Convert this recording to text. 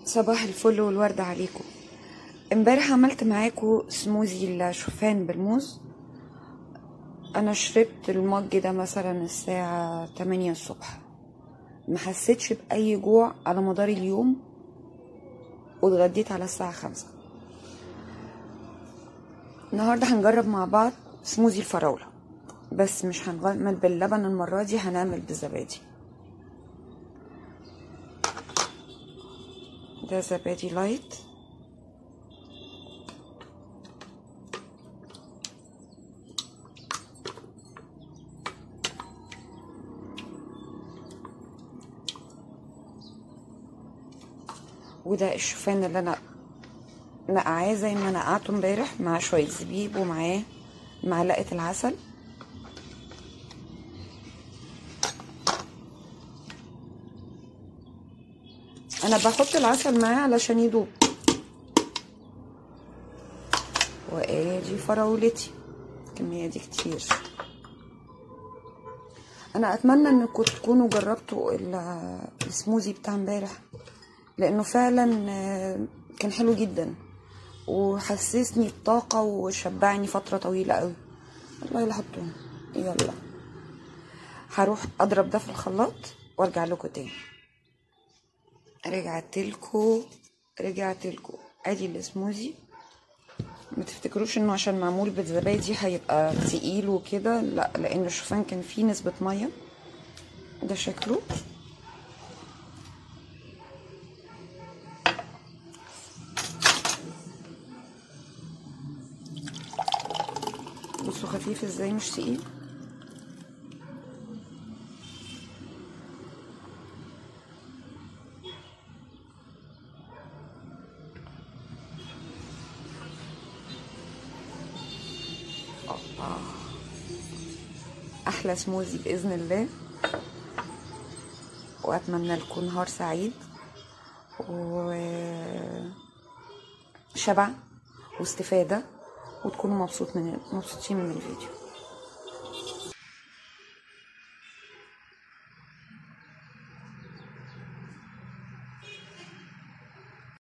صباح الفل والورد عليكم امبارح عملت معاكم سموزي الشوفان بالموز انا شربت المج ده مثلا الساعة 8 الصبح ما حسيتش باي جوع على مدار اليوم واتغديت على الساعة خمسة النهاردة هنجرب مع بعض سموزي الفراولة بس مش هنعمل باللبن المرة دي هنعمل بالزبادي ده زبادي لايت وده الشوفان اللي انا نقعاه زي ما نقعته امبارح مع شويه زبيب ومعاه معلقه العسل انا بحط العسل معاه علشان يدوب وادي فراولتي الكميه دي كتير انا اتمنى انكم تكونوا جربتوا السموزي بتاع امبارح لانه فعلا كان حلو جدا وحسسني بطاقة وشبعني فترة طويلة قوي الله يلحقهم يلا هروح اضرب ده في الخلاط وارجع لكم تاني رجعت لكم رجعت لكم ادي السموزي ما تفتكروش انه عشان معمول بالزبادي هيبقى تقيل وكده لا لان الشوفان كان فيه نسبة مية ده شكله بصوا خفيف ازاي مش تقيل احلى سموزي باذن الله واتمنى لكم نهار سعيد وشبع واستفاده وتكونوا مبسوط من مبسوطين من الفيديو